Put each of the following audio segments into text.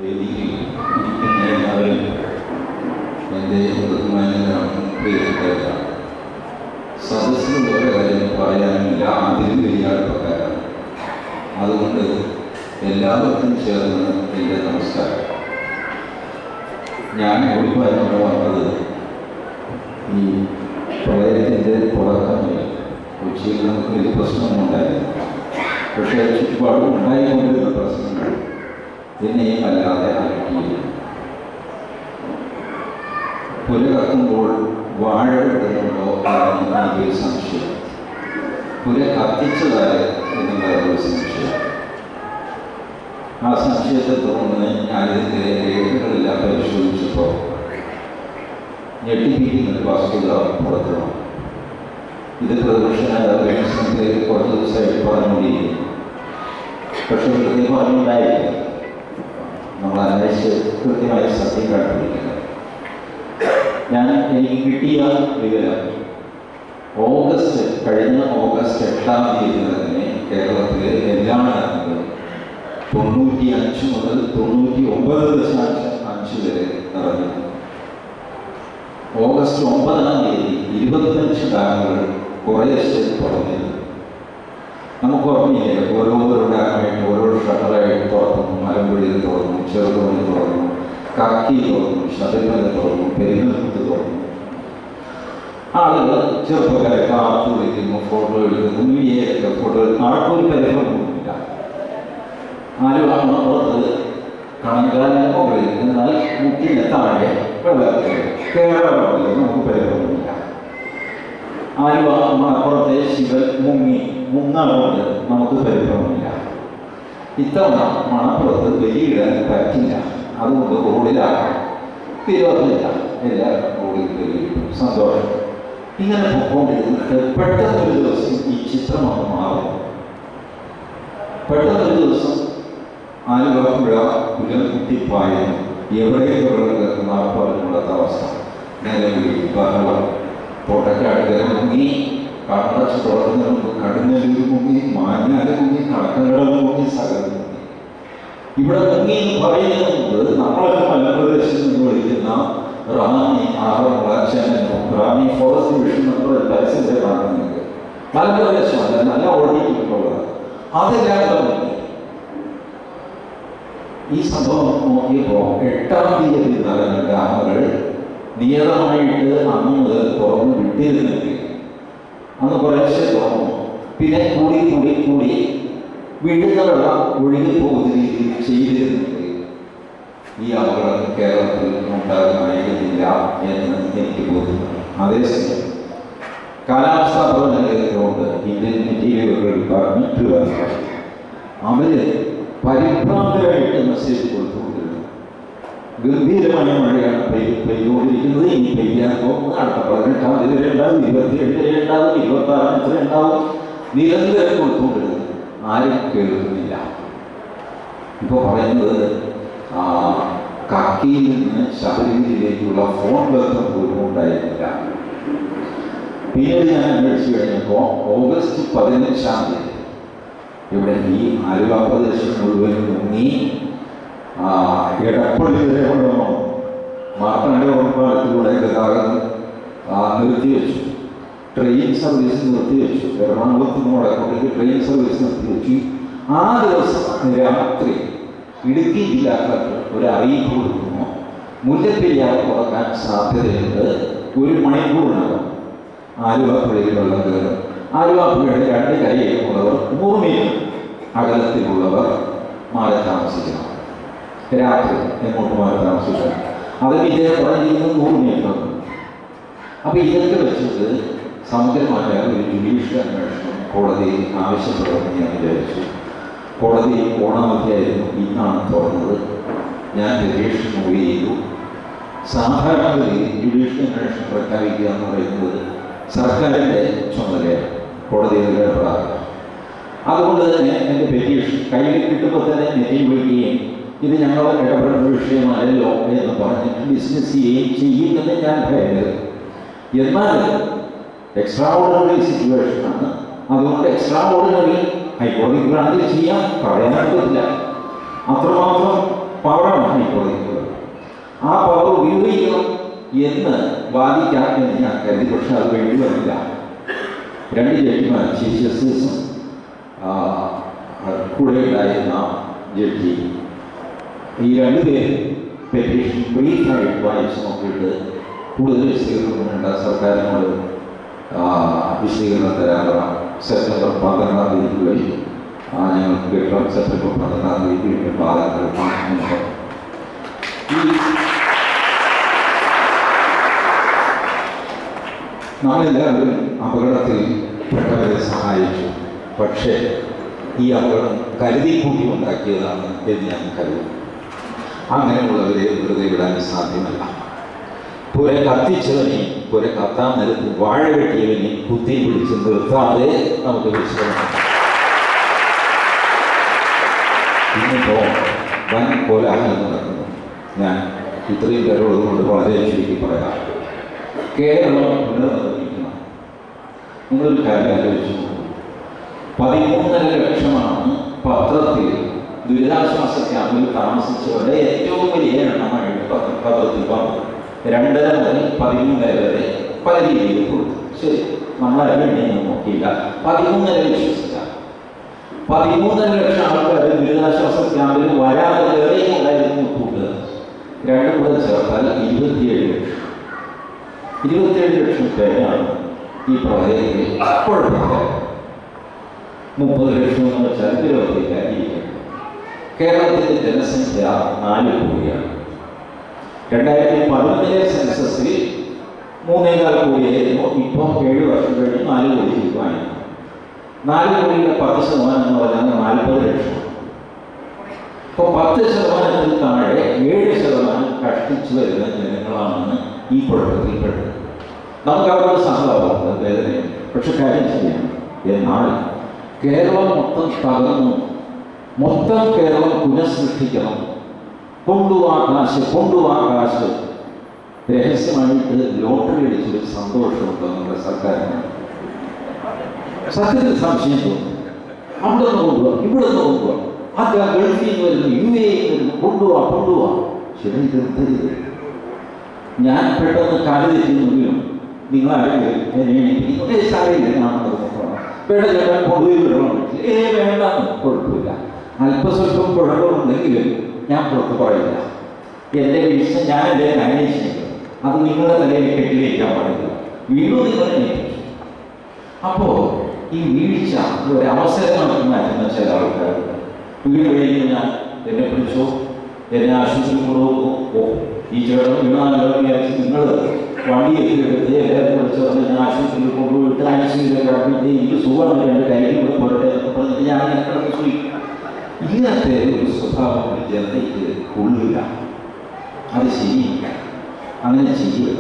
വേദിയിൽ ഇരിക്കുന്ന എല്ലാവരും എൻ്റെ ബഹുമാനങ്ങളാണ് പ്രിയപ്പെട്ടവരാണ് സദസ്സിൽ വേറെ കാര്യം പറയാനില്ല അതിലും വലിയ അടുപ്പക്കാരാണ് അതുകൊണ്ട് എല്ലാവർക്കും ചേർന്ന് എൻ്റെ നമസ്കാരം ഞാൻ ഒഴിവായിക്കൊണ്ട് വന്നത് ഈ പ്രളയത്തിൻ്റെ തുടക്കമില്ല കൊച്ചിയിൽ നമുക്ക് വലിയ പ്രശ്നമൊന്നും ഉണ്ടായിരുന്നു പക്ഷേ ചുറ്റുപാടും ഉണ്ടായിക്കൊണ്ടിരുന്ന പ്രശ്നങ്ങൾ എന്നെയും അല്ലാതെ അലട്ടിയില്ല പുല കത്തുമ്പോൾ വാഴ കിട്ടുന്നുണ്ടോ എന്ന് എനിക്കൊരു സംശയം പുല കത്തിച്ചതാര് എന്നുള്ള ഒരു സംശയം ആ സംശയത്തെ തുടർന്ന് ഞാനിതിൻ്റെ രേഖകളെല്ലാം പരിശോധിച്ചപ്പോൾ ഞെട്ടിപ്പിക്കുന്ന ഒരു വസ്തുത പുറത്തു വന്നു ഇത് പ്രതിപക്ഷ നേതാവ് സംഘത്തിൽ കുറച്ച് ദിവസമായിട്ട് പറഞ്ഞുകൊണ്ടിരിക്കുന്നു പക്ഷെ വെറുതെ പറഞ്ഞുണ്ടായില്ല നമ്മൾ അന്വേഷിച്ച് കൃത്യമായി സത്യം കണ്ടുപിടിക്കുന്നത് ഞാൻ എനിക്ക് കിട്ടിയ വിവരം ഓഗസ്റ്റ് കഴിഞ്ഞ ഓഗസ്റ്റ് എട്ടാം തീയതി തന്നെ കേരളത്തിലെ എല്ലാ നഗരങ്ങളും തൊണ്ണൂറ്റി അഞ്ച് മുതൽ തൊണ്ണൂറ്റി ഒമ്പത് ദശാംശം അഞ്ച് വരെ നിറഞ്ഞു ഓഗസ്റ്റ് ഒമ്പതാം തീയതി ഇരുപത്തഞ്ച് ഡാമുകൾ കുറേശ്ശെ തുറന്നിരുന്നു നമുക്ക് ഓർമ്മയില്ലേ ഓരോരോ ഡാമായിട്ട് ഓരോ ഷട്ടറായിട്ട് തുറന്നു മലമ്പുഴയിൽ തുറന്നു ചെറുതോണി തുറന്നു കക്കി തുറന്നു ശബരിമല തുറന്നു പെരുന്നത്ത് തുറന്നു ആളുകൾ ചെറുപ്പക്കാരെ കാത്തു വിളിക്കുന്നു ഫോട്ടോ എടുക്കുന്നു മീഡിയയിലൊക്കെ ഫോട്ടോ എടുക്കുന്നു ആർക്കൊരു പരിഭ്രമമൊന്നുമില്ല ആരും അപ്പുറത്ത് കണങ്കാലിന് മുകളിൽ എന്നാൽ മുട്ടിന് താഴെ വെള്ളത്തിൽ കേരളമില്ല നമുക്ക് പരിഭ്രമമില്ല ആലുവ മണപ്പുറത്തെ ശിവൻ മുങ്ങി മുങ്ങാറുണ്ട് നമുക്ക് പരിഭ്രമമില്ല ഇത്തവണ മണപ്പുറത്ത് ബലിയിടാൻ പറ്റില്ല അതുകൊണ്ട് റോഡിലാകാം വിരോധമില്ല എല്ലാവരും റോഡിൽ ബലിയിടും സന്തോഷം ഇങ്ങനെ പോയിക്കൊണ്ടിരുന്നിട്ട് പെട്ടെന്നൊരു ദിവസം ഈ ചിത്രം അങ്ങ് മാറും പെട്ടെന്നൊരു ദിവസം ആലുവ പുഴ പുലം കുത്തിപ്പായുന്നു എവിടെയും വെള്ളം കേൾക്കുന്ന ആൾക്കാരില്ലാത്ത അവസ്ഥ നിലവിൽ ബഹളം തോട്ടക്കാട്ടുകര മുങ്ങി കടച്ച് തുറക്കുന്ന മുമ്പ് കടുന്നലൂർ മുങ്ങി മാഞ്ഞാല മുങ്ങി കടക്കങ്കട മുങ്ങി സകലം മുങ്ങി ഇവിടെ മുങ്ങി എന്ന് പറയുന്നത് മുമ്പ് നമ്മളൊക്കെ മലപ്രദേശത്ത് നിന്ന് വിളിക്കുന്ന റാന്നി ആറന്മുള ചെന്നൈ റാന്നി ഫോറസ്റ്റ് ഡിവിഷൻ എന്നുള്ള പരസ്യത്തെ കാണുന്നത് മലപ്രദേശമല്ല നല്ല ഓടിയിട്ടുള്ളത് അതെല്ലാം തന്നെ ഈ സംഭവം നോക്കിയപ്പോൾ എട്ടാം തീയതി നടന്ന ഡാമുകൾ നിയതമായിട്ട് അന്ന് മുതൽ തുറന്ന് വിട്ടിരുന്നെങ്കിൽ അന്ന് കുറേശ്ശെ തുറന്നു പിന്നെ കൂടി കൂടി കൂടി വീഴുന്ന വെള്ളം ഒഴുകി പോകുന്ന രീതിയിൽ ചെയ്തിരുന്നെങ്കിൽ ഈ അപകടം കേരളത്തിൽ ഉണ്ടാകുമായിരുന്നില്ല എന്ന് എനിക്ക് ബോധ്യമാണ് അതേസമയം കാലാവസ്ഥാ പഠന കേന്ദ്രമുണ്ട് ഇന്ത്യൻ മെറ്റീരിയലുകൾ ഡിപ്പാർട്ട്മെന്റ് ട്രിവാൻഡ്രം അവര് പരിഭ്രാന്തരായിട്ട് മെസ്സേജ് കൊടുത്തുകൊണ്ടിരുന്നു ഗംഭീരമായ മഴയാണ് പെയ്ത് പെയ്തുകൊണ്ടിരിക്കുന്നത് ഇനി പെയ്യാൻ പോകുന്നത് അടുത്ത പതിനെട്ടാം തീയതി വരെ ഉണ്ടാവും ഇരുപത്തിയേഴ് വരെ ഉണ്ടാവും ഇരുപത്തി ആറിന് ഇത്ര ഉണ്ടാവും നിരന്തരം കൊടുത്തുകൊണ്ടിരുന്നു ആരും കേൾക്കുന്നില്ല ഇപ്പോൾ പറയുന്നത് ആ, കക്കിയിൽ നിന്ന് ശബരിമലയിലേക്കുള്ള ഫോൺ ബന്ധം പോലും ഉണ്ടായിരുന്നില്ല പിന്നീട് ഞാൻ അന്വേഷിച്ചു കഴിഞ്ഞപ്പോൾ ഓഗസ്റ്റ് പതിനഞ്ചാം തീയതി ഇവിടെ ഈ ആലുവ പ്രദേശം മുഴുവൻ മുങ്ങി ആ, എടപ്പള്ളി വരെ കൊണ്ടുവന്നു മാർത്താണ്ഡ ഉറപ്പാലത്തിലൂടെ ഗതാഗതം ആ, നിർത്തിവെച്ചു ട്രെയിൻ സർവീസ് നിർത്തിവെച്ചു എറണാകുളത്ത് നിന്ന് വടക്കോട്ടേക്ക് ട്രെയിൻ സർവീസ് നിർത്തിവെച്ചു ആ ദിവസം രാത്രി ഇടുക്കി ജില്ലാ കളക്ടർ ഒരു അറിയിപ്പ് കൊടുക്കുന്നു മുല്ലപ്പെരിയാർ തുറക്കാൻ സാധ്യതയുണ്ട് ഒരു മണിക്കൂറിനകം ആലുവ പുഴയിൽ വെള്ളം കയറും ആലുവ പുഴയുടെ രണ്ട് കരയിലുള്ളവർ നൂറ് മീറ്റർ അകലത്തിലുള്ളവർ മാറി താമസിക്കണം രാത്രി എങ്ങോട്ട് മാറി താമസിക്കണം അത് ഇദ്ദേഹം പറഞ്ഞിരിക്കുന്നത് നൂറ് മീറ്റർ അപ്പൊ ഇതൊക്കെ വെച്ചിട്ട് സമഗ്രമായ ഒരു ജുഡീഷ്യൽ അന്വേഷണം കോടതി ആവശ്യപ്പെടുമെന്ന് ഞാൻ വിചാരിച്ചു കോടതി ഓണാവധിയായിരുന്നു ഇന്നാണ് തുറന്നത് ഞാൻ രജിസ്റ്റർ മൂവ് ചെയ്തു സാധാരണഗതിയിൽ ജുഡീഷ്യൽ അന്വേഷണം പ്രഖ്യാപിക്കുക എന്ന് പറയുന്നത് സർക്കാരിൻ്റെ ചുമതലയാണ് കോടതിയുടെ ഇടപെടാറ് അതുകൊണ്ട് തന്നെ എൻ്റെ പെറ്റീഷൻ കയ്യിൽ കിട്ടുമ്പോൾ തന്നെ നെറ്റിൽ വിളിക്കുകയും ഇത് ഞങ്ങൾ ഇടപെടുന്ന വിഷയമല്ലല്ലോ എന്ന് പറഞ്ഞിട്ട് ഡിസ്മിസ് ചെയ്യുകയും ചെയ്യുമെന്ന് ഞാൻ ഭയങ്കര എന്നാൽ എക്സ്ട്രാ ഓർഡിനറി സിറ്റുവേഷനാണ് അതുകൊണ്ട് എക്സ്ട്രാ ഓർഡിനറി ഹൈക്കോടതി ഗ്രാൻഡിൽ ചെയ്യാൻ പറയാൻ പറ്റില്ല അത്രമാത്രം പവറാണ് കോടതിക്കുള്ളത് ആ പവർ ഉപയോഗിക്കണം എന്ന് വാദിക്കാൻ എന്ന് ഞാൻ കരുതി പക്ഷെ അത് വേണ്ടി വന്നില്ല രണ്ട് ജഡ്ജിമാർ ചീഫ് ജസ്റ്റിസും കൂടെ ഉണ്ടായിരുന്ന ജഡ്ജി ഈ രണ്ടുപേരും പെറ്റീഷൻ ബ്രീഫായിട്ട് വായിച്ച് നോക്കിയിട്ട് കൂടുതൽ വിശദീകരണം വേണ്ട സർക്കാരിനോട് ആ, വിശദീകരണം തരാനുള്ള സെപ്റ്റംബർ പന്ത്രണ്ടാം തീയതിക്കുള്ളിൽ ആ, ഞങ്ങൾക്ക് കിട്ടണം സെപ്റ്റംബർ പന്ത്രണ്ടാം തീയതി വീണ്ടും വാദങ്ങൾ കാണുന്നുണ്ട് ഈ നമ്മളെല്ലാവരും അപകടത്തിൽ പെട്ടവരെ സഹായിച്ചു പക്ഷേ ഈ അപകടം കരുതി കൂട്ടി ഉണ്ടാക്കിയതാണ് എന്ന് ഞാൻ കരുതുന്നു അങ്ങനെയുള്ളവരെ വെറുതെ വിടാൻ സാധ്യമല്ല പുര കത്തിച്ചവനെയും പുര കത്താൻ നിരത്ത് വാഴ വെട്ടിയവനെയും കുത്തി പിടിച്ച് നിർത്താതെ നമുക്ക് വിശ്രമം ഇന്നിപ്പോ വൻ കോലാഹലം നടക്കുന്നു ഞാൻ ഇത്രയും പേരോട് കൊണ്ട് വളരെ ചുരുക്കി പറയാം കേരളം പുനർനിർമ്മിക്കണം നിങ്ങളൊരു കാര്യം ആലോചിച്ചു നോക്കൂ. പതിമൂന്നര ലക്ഷമാണ് പത്രത്തിൽ ദുരിതാശ്വാസ ക്യാമ്പിൽ താമസിച്ചവരുടെ ഏറ്റവും വലിയ എണ്ണമായിട്ട് പത്ര- പത്രത്തിൽ വന്നു രണ്ടര മുതൽ പതിമൂന്നര വരെ പല രീതിയിൽ കൊടുത്തു ശരി നമ്മളെ വേണ്ടി നോക്കിയില്ല പതിമൂന്നര വിശ്വസിക്കാം പതിമൂന്നര ലക്ഷം ആൾക്കാർ ദുരിതാശ്വാസ ക്യാമ്പിൽ വരാതെ വേറെ ഉണ്ടായിരുന്നു കൂട്ടുക രണ്ടും കൂടെ ചേർത്താൽ ഇരുപത്തിയേഴ് ലക്ഷം ഇരുപത്തിയേഴ് ലക്ഷം പേരാണ് ഈ പ്രളയത്തിൽ കുഴപ്പമില്ല മുപ്പത് ലക്ഷം എന്ന് വെച്ചാൽ നിരവധിക്കാരിയിരിക്കും കേരളത്തിൻ്റെ ജനസംഖ്യ നാല് കോടിയാണ് രണ്ടായിരത്തി പതിനൊന്നിലെ സെൻസസിൽ മൂന്നേകാൽ കോടിയായിരുന്നു ഇപ്പം ഏഴ് വർഷം കഴിഞ്ഞ് നാല് കോടി രൂപയാണ് നാല് കോടിയുടെ പത്ത് ശതമാനം എന്ന് പറഞ്ഞാൽ നാൽപ്പത് ലക്ഷം ഇപ്പോൾ പത്ത് ശതമാനത്തിൽ താഴെ ഏഴ് ശതമാനം കഷ്ടിച്ചു വരുന്ന ജനങ്ങളാണെന്ന് ഈ കുഴപ്പത്തിൽപ്പെട്ടത് നമുക്ക് അവരോട് സഹതാപമുണ്ട് വേദനയും പക്ഷെ കാര്യം ചെയ്യാം എന്നാൽ കേരളം മൊത്തം തകർന്നു മൊത്തം കേരളം പുനഃസൃഷ്ടിക്കണം കൊണ്ടുവാ കാശ് കൊണ്ടുവാ കാശ് രഹസ്യമായിട്ട് ലോട്ടറി അടിച്ചൊരു സന്തോഷമുണ്ട് നമ്മുടെ സർക്കാരിന് സത്യത്തിൽ സംശയം തോന്നുന്നു അവിടെ നിന്ന് കൊണ്ടുപോവാ ഇവിടെ നിന്ന് കൊണ്ടുപോവാ അത് ആ ഗൾഫിൽ നിന്ന് വരുന്നു യു എ വരുന്നു കൊണ്ടുപോവാ കൊണ്ടുപോവാ ശരി തീർത്തരുത് ഞാൻ പെട്ടെന്ന് കാല് തെറ്റിയെങ്കിലും നിങ്ങൾ ആരെങ്കിലും എന്നെ എണീപ്പിക്കും ഏ സാരയില്ല ഞാനത് നോക്കണം വേണ്ട ചേട്ടൻ കൊണ്ടുപോയി വിടണം ഏ വേണ്ട കുഴപ്പമില്ല അല്പസ്വല്പം കുഴപ്പമുണ്ടെങ്കിലും ഞാൻ പുറത്ത് പറയില്ല എൻ്റെ വീഴ്ച ഞാൻ എൻ്റെ അന്വേഷിക്കും അത് നിങ്ങളുടെ തലയിൽ കെട്ടിവയ്ക്കാൻ പാടില്ല വീണ്ടും നിങ്ങൾ അന്വേഷിക്കും അപ്പോൾ ഈ വീഴ്ച ഒരു അവസരമാക്കി മാറ്റുന്ന ചില ആൾക്കാരുണ്ട് വീട് കഴിഞ്ഞ് ഞാൻ എന്നെ പിടിച്ചോ എന്നെ ആശുപത്രി കൊണ്ടുപോകും ഓ ഈ ചേട്ടൻ വീണാലോ വിചാരിച്ച് നിങ്ങൾ വണ്ടിയൊക്കെ എടുത്ത് എല്ലാവരും വിളിച്ച് പറഞ്ഞ് ഞാൻ ആശുപത്രിയിൽ കൊണ്ടുപോയിട്ട് ആശുപത്രിയിലൊക്കെ അഡ്മിറ്റ് ചെയ്ത് എനിക്ക് സുഖമാണ് രണ്ട് കയ്യിൽ കൂടെ പോരട്ടെ എന്നൊക്കെ പറഞ്ഞിട്ട് ഞാൻ അങ്ങനെ കിടന്ന് പോയി ഇങ്ങനത്തെ ഒരു സ്വഭാവം ജനതയ്ക്ക് കൊള്ളില്ല അത് ശരിയില്ല അങ്ങനെ ചെയ്യുക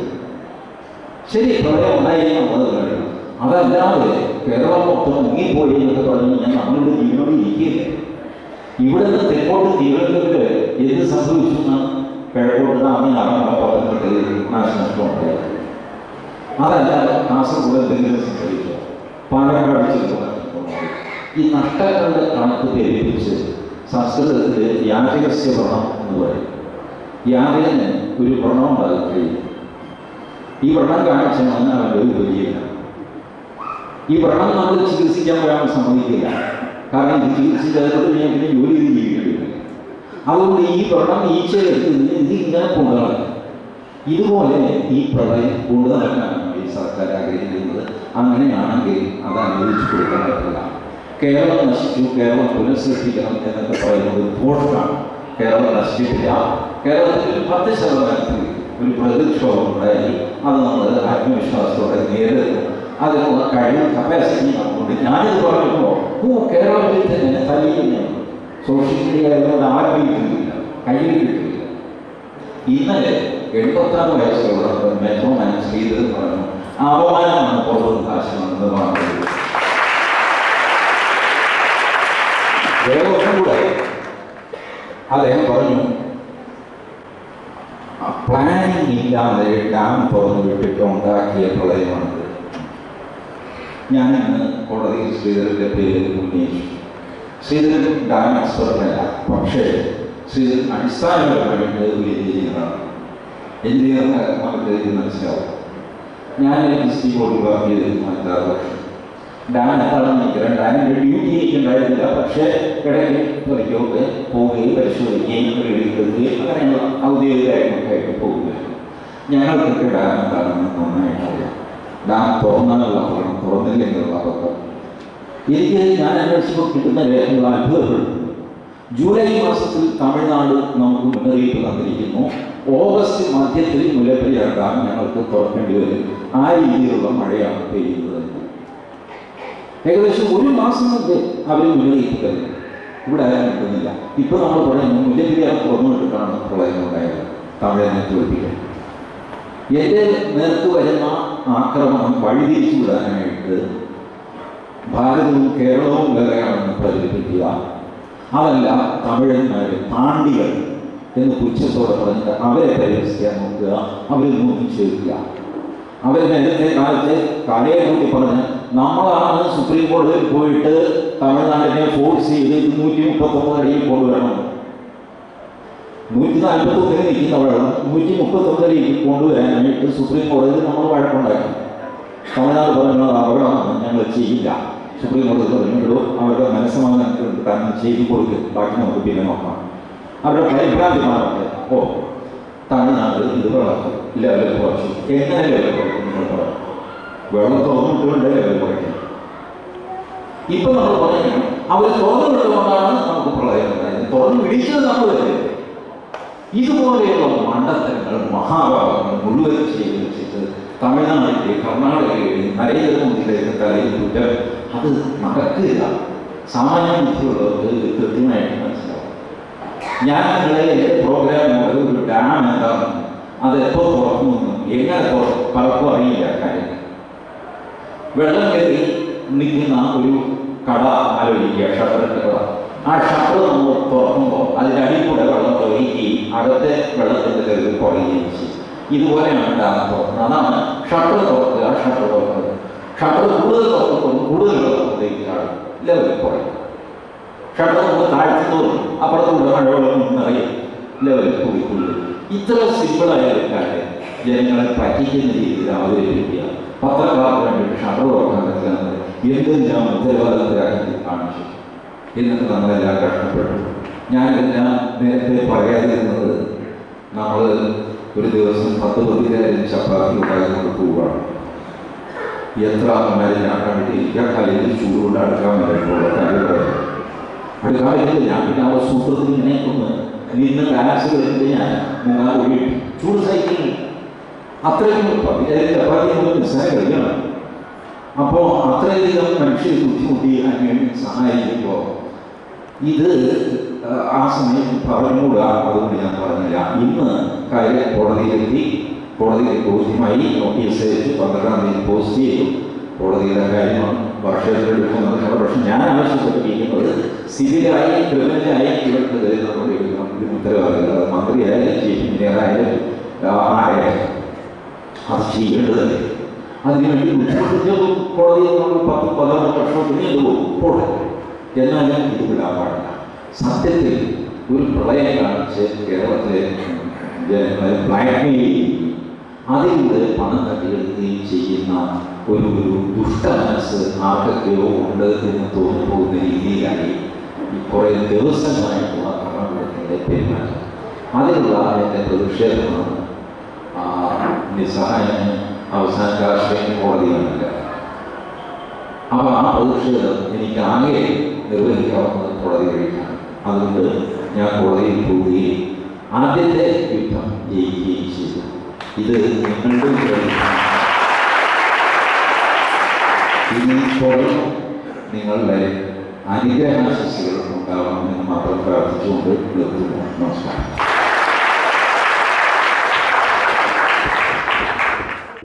ശരി പ്രളയം ഉണ്ടായി എന്നുള്ളത് കഴിയും അതല്ലാതെ കേരളം മൊത്തം മുങ്ങിപ്പോയി എന്നൊക്കെ പറഞ്ഞ് ഞാൻ നമ്മളുടെ ജീവനോട് ഇരിക്കില്ല ഇവിടെ നിന്ന് തെക്കോട്ട് തിരുവനന്തപുരത്ത് എന്ത് സംഭവിച്ചു എന്നാണ് കിഴക്കോട്ട് അന്ന് അറിയാൻ പത്തനംതിട്ട നാശനഷ്ടം ഉണ്ടായത് അതല്ലാതെ കാസർഗോഡ് എന്തെങ്കിലും സംഭവിച്ചോ പാലക്കാട് ചെറുപ്പം ഈ നഷ്ടങ്ങളുടെ കണക്ക് പെരുപ്പിച്ച് സംസ്കൃതത്തിൽ യാചകസ്യ വ്രണം എന്ന് പറയും യാചകന് ഒരു വ്രണം ഉണ്ടാകാൻ കഴിയും ഈ വ്രണം കാണിച്ചാണ് അവൻ്റെ ഒരു വലിയ ഈ വ്രണം നമ്മൾ ചികിത്സിക്കാൻ ഒരാൾ സമ്മതിക്കില്ല കാരണം ഇത് ചികിത്സിച്ചതുകൊണ്ട് ഞാൻ പിന്നെ ജോലി ചെയ്ത് ജീവിക്കേണ്ടി വരും അതുകൊണ്ട് ഈ വ്രണം ഈച്ചയെടുത്ത് ഇത് ഇങ്ങനെ കൊണ്ടുനടക്കും ഇതുപോലെ ഈ പ്രളയം കൊണ്ടു നടക്കാനാണ് ഈ സർക്കാർ ആഗ്രഹിക്കുന്നത് അങ്ങനെയാണെങ്കിൽ അത് അനുവദിച്ചു കൊടുക്കാൻ പറ്റില്ല കേരളം നശിച്ചു കേരളം പുനഃസൃഷ്ടിക്കണം എന്നൊക്കെ പറയുന്നത് ഭോഷമാണ് കേരളം നശിച്ചിട്ടില്ല കേരളത്തിൽ ഒരു പത്ത് ശതമാനത്തിൽ ഒരു പ്രതിക്ഷോഭം ഉണ്ടായി അത് നമ്മൾ ആത്മവിശ്വാസത്തോടെ നേരിടുന്നു അതിനുള്ള കഴിവ് കപ്പാസിറ്റി നമുക്കുണ്ട് ഞാനിത് പറയുമ്പോൾ ഓ കേരളത്തിൽ തന്നെ തല്ലിക്കുന്നു സോഷ്യൽ മീഡിയ ആയതുകൊണ്ട് ആരും കിട്ടുന്നില്ല കയ്യിൽ കിട്ടുന്നില്ല ഇന്നലെ എഴുപത്താറ് വയസ്സുള്ള മെട്രോമാൻ ശ്രീധരൻ പറഞ്ഞു അപമാനമാണ് പുറത്തുനിന്ന് കാശ് പറഞ്ഞത് വേറെ ഒന്നും കൂടെ അദ്ദേഹം പറഞ്ഞു പ്ലാനിങ് ഇല്ലാതെ ഡാം തുറന്നു വിട്ടിട്ട് ഉണ്ടാക്കിയ പ്രളയമാണിത് ഞാൻ ഇന്ന് കോടതിയിൽ ശ്രീധരൻ്റെ പേര് ഉന്നയിച്ചു ശ്രീധരൻ ഡാം എക്സ്പെർട്ടല്ല പക്ഷേ പക്ഷേ ഇത് അടിസ്ഥാനപരമായിട്ട് ഒരു എഞ്ചിനീയറാണ് എഞ്ചിനീയറിന് നമുക്ക് ഇത് മനസ്സിലാവും ഞാൻ ഡിസ്ട്രിക്ട് ബോർഡിൽ വർക്ക് ചെയ്തിരുന്നു അഞ്ചാറ് വർഷം ഡാൻ എന്താണെന്ന് എനിക്കറിയാം ഡാനിൻ്റെ ഡ്യൂട്ടി എനിക്കുണ്ടായിരുന്നില്ല പക്ഷേ ഇടയ്ക്ക് ഒരിക്കലൊക്കെ പോവുകയും പരിശോധിക്കുകയും എടുക്കുകയും അങ്ങനെയുള്ള ഔദ്യോഗിക കാര്യങ്ങൾക്കായിട്ട് പോവുകയും ഞങ്ങൾക്കൊക്കെ ഡാം എന്താണെന്ന് നന്നായിട്ട് അറിയാം ഡാം തുറന്നാലുള്ള അപകടം തുറന്നില്ലെങ്കിലുള്ള അപകടം എനിക്ക് ഞാൻ അന്വേഷിച്ചപ്പോൾ കിട്ടുന്ന രേഖകൾ അത്ഭുതപ്പെടും ജൂലൈ മാസത്തിൽ തമിഴ്നാട് നമുക്ക് മുന്നറിയിപ്പ് തന്നിരിക്കുന്നു ഓഗസ്റ്റ് മധ്യത്തിൽ മുല്ലപ്പെരിയാർ ഡാം ഞങ്ങൾക്ക് തുറക്കേണ്ടി വരും ആ രീതിയിലുള്ള മഴയാണ് പെയ്യുന്നത് ഏകദേശം ഒരു മാസം മുമ്പ് അവർ മുന്നറിയിപ്പ് തരും ഇവിടെ ആരും കിട്ടുന്നില്ല ഇപ്പൊ നമ്മൾ പറയുന്നു മുല്ലപ്പെരിയാർ തുറന്നുവിട്ടിട്ടാണ് പ്രളയം ഉണ്ടായത് തമിഴിനെ തോൽപ്പിക്കാൻ എൻ്റെ നേർക്ക് വരുന്ന ആക്രമണം വഴിതിരിച്ചു വിടാനായിട്ട് ഭാരതവും കേരളവും വേറെയാണെന്ന് പ്രചരിപ്പിക്കുക അതല്ല തമിഴന്മാർ പാണ്ഡികൾ എന്ന് പുച്ഛത്തോടെ പറഞ്ഞിട്ട് അവരെ പരിഹസിക്കാൻ നോക്കുക അവരിൽ നിന്നും ചേർക്കുക അവർ നേരത്തെ കാലത്ത് കലയെ കൂട്ടി പറഞ്ഞ് നമ്മളാണ് സുപ്രീം കോടതിയിൽ പോയിട്ട് തമിഴ്നാടിനെ ഫോഴ്സ് ചെയ്ത് നൂറ്റി മുപ്പത്തൊമ്പത് അടിയിൽ കൊണ്ടുവരണം നൂറ്റി നാൽപ്പത്തൊന്നിന് നിൽക്കുന്ന വെള്ളം നൂറ്റി മുപ്പത്തൊമ്പതിലേക്ക് കൊണ്ടുവരാനായിട്ട് സുപ്രീം കോടതിയിൽ നമ്മൾ വഴക്കുണ്ടാക്കി തമിഴ്നാട് പറഞ്ഞത് അപകടമാണ് ഞങ്ങൾ ചെയ്യില്ല സുപ്രീം കോടതി പറഞ്ഞിട്ടുള്ളൂ അവരുടെ മനസ്സമാധാനത്തിലുണ്ട് കാരണം ചെയ്തു കൊടുക്കുക ബാക്കി നമുക്ക് പിന്നെ നോക്കാം അവരുടെ പരിഭ്രാന്തി മാറട്ടെ ഓ തമിഴ്നാട് ഇത് വളർത്തും ലെവൽ കുറച്ചു എങ്ങനെ ലെവൽ കുറയ്ക്കും നിങ്ങൾ പറഞ്ഞു വെള്ളം തുറന്നിട്ടുകൊണ്ട് ലെവൽ കുറയ്ക്കും ഇപ്പൊ നമ്മൾ പറഞ്ഞു അവർ തുറന്നു വിട്ടുകൊണ്ടാണ് നമുക്ക് പ്രളയം ഉണ്ടായത് തുറന്നു വിളിച്ചത് നമ്മൾ തന്നെ ഇതുപോലെയുള്ള മണ്ടത്തരങ്ങൾ മഹാഭാവങ്ങൾ മുഴുവൻ ചെയ്ത് വെച്ചിട്ട് തമിഴ്നാട്ടിലെ കർണാടകയിലെ നരേന്ദ്രമോദിയുടെ തലയിൽ കുറ്റം അത് നടക്കില്ല സാമാന്യ ബുദ്ധിയുള്ളവർക്ക് ഇത് കൃത്യമായിട്ട് മനസ്സിലാവും ഞാൻ നിങ്ങളെ എൻ്റെ പ്രോഗ്രാമിനോട് ഒരു ഡാം എന്താണെന്നും അത് എപ്പോൾ തുറക്കുമെന്നും എങ്ങനെ തുറക്കും പലർക്കും അറിയില്ല കാര്യം വെള്ളം കയറി നിൽക്കുന്ന ഒരു കട ആലോചിക്കുക ഷട്ടറിൻ്റെ കട ആ ഷട്ടർ നമ്മൾ തുറക്കുമ്പോൾ അതിൻ്റെ അടിയിൽ കൂടെ വെള്ളം ഒഴുകുകയും അകത്തെ വെള്ളത്തിൻ്റെ കരുതി കുറയുകയും ചെയ്യും ഇതുപോലെയാണ് ഡാം തുറക്കുന്നത് അതാണ് ഷട്ടർ തുറക്കുക ഷട്ടർ തുറക്കുന്നത് ഷട്ടർ കൂടുതൽ തുറക്കുമ്പോൾ കൂടുതൽ വെള്ളത്തിലേക്ക് ചാടും ലെവൽ കുറയും ഷട്ടർ നമുക്ക് താഴ്ത്തുന്നതും അപ്പുറത്തുള്ള മഴവെള്ളം നിറയും ലെവൽ കൂടിക്കൂടും ഇത്ര സിമ്പിളായ ഒരു കാര്യം ജനങ്ങളെ പറ്റിക്കുന്ന രീതിയിൽ അവതരിപ്പിക്കുക പത്രക്കാർക്ക് വേണ്ടിയിട്ട് ഷട്ടർ തുറക്കാൻ പറ്റില്ല എന്തെല്ലാം ഉത്തരവാദിത്തരാക്കി കാണിച്ചു എന്നിട്ട് നമ്മളെല്ലാം കഷ്ടപ്പെട്ടു ഞാൻ ഇതെല്ലാം നേരത്തെ പറയാതിരുന്നത് നമ്മൾ ഒരു ദിവസം പത്ത് പതിനായിരം ചപ്പാത്തി ഉണ്ടാക്കിക്കൊണ്ട് പോവുകയാണ് എത്ര അമ്മമാരെ ഞാൻ കണ്ടിട്ടിരിക്കുക കലയിൽ ചൂടുകൊണ്ട് അടുക്കാൻ വേണ്ടിയിട്ടുള്ള കാര്യം പറയാം അടുക്കാൻ വേണ്ടി ഞാൻ പിന്നെ അവരുടെ സൂത്രത്തിൽ ഇങ്ങനെ ഒന്ന് നിന്ന് ഡാൻസ് കളിച്ചിട്ട് ഞാൻ മുങ്ങാൻ പോയി ചൂട് സൈക്കിൾ അത്രയ്ക്കും പതിനായിരം ചപ്പാത്തി നമ്മൾ നിസ്സാരം കളിക്കണം അപ്പോൾ അത്രയധികം മനുഷ്യർ ബുദ്ധിമുട്ടി അതിനുവേണ്ടി സഹായിക്കുമ്പോൾ ഇത് ആ, ആ സമയത്ത് പറഞ്ഞുകൂടാ അതുകൊണ്ട് ഞാൻ പറഞ്ഞില്ല ഇന്ന് കാര്യം കോടതിയിലെത്തി കോടതിയിൽ ബോധ്യമായി നോട്ടീസ് അയച്ചു പന്ത്രണ്ടാം തീയതി പോസ്റ്റ് ചെയ്തു കോടതിയുടെ കാര്യമാണ് വർഷത്തിലെടുക്കുന്നത് പക്ഷെ ഞാൻ ആവശ്യപ്പെട്ടിരിക്കുന്നത് സിവിലായി ക്രിമിനലായി ഇവർക്ക് നമ്മൾ എടുക്കണം ഇതിന് ഉത്തരവാദില്ല അത് മന്ത്രിയായാലും ചീഫ് എഞ്ചിനീയറായാലും ആ, ആരായാലും അത് ചെയ്യേണ്ടത് തന്നെ അതിനുവേണ്ടി ബുദ്ധിമുട്ടിച്ച് കോടതിയിൽ നമ്മൾ പത്ത് പതിനൊന്ന് വർഷം പിന്നീട് പോകും പോട്ടെ എന്നാലും ഇത് വിടാൻ പാടില്ല സത്യത്തിൽ ഒരു പ്രളയം കാണിച്ച് കേരളത്തിലെ ജനങ്ങളെ ബ്ലാക്ക്മെയിൽ ചെയ്യുകയും അതിലൂടെ പണം തട്ടിയെടുക്കുകയും ചെയ്യുന്ന ഒരു ഒരു ദുഷ്ട മനസ്സ് ആർക്കൊക്കെയോ ഉണ്ട് എന്ന് തോന്നിപ്പോകുന്ന രീതിയിലായി ഈ കുറേ ദിവസങ്ങളായിട്ടുള്ള ഭരണകൂടത്തിൻ്റെ പെരുമാറ്റം അതിലുള്ള എൻ്റെ പ്രതിഷേധമാണ് ആ, നിസ്സഹായം അവസാന രാഷ്ട്രീയ കോടതിയാണില്ല അപ്പോൾ ആ പ്രതിഷേധം എനിക്ക് ആകെ നിർവഹിക്കാവുന്നത് കോടതി വഴിക്കാണ് അതുകൊണ്ട് ഞാൻ കോടതിയിൽ പോവുകയും ആദ്യത്തെ യുദ്ധം ജയിക്കുകയും ചെയ്തു ഇത് നിങ്ങളുടെ ഉത്തരവാദിത്തമാണ്. ഇനി തുടർന്നും നിങ്ങളുടെ അനുഗ്രഹാശസ്സുകൾ ഉണ്ടാവണമെന്ന് മാത്രം പ്രാർത്ഥിച്ചുകൊണ്ട് നിർത്തുന്നു നമസ്കാരം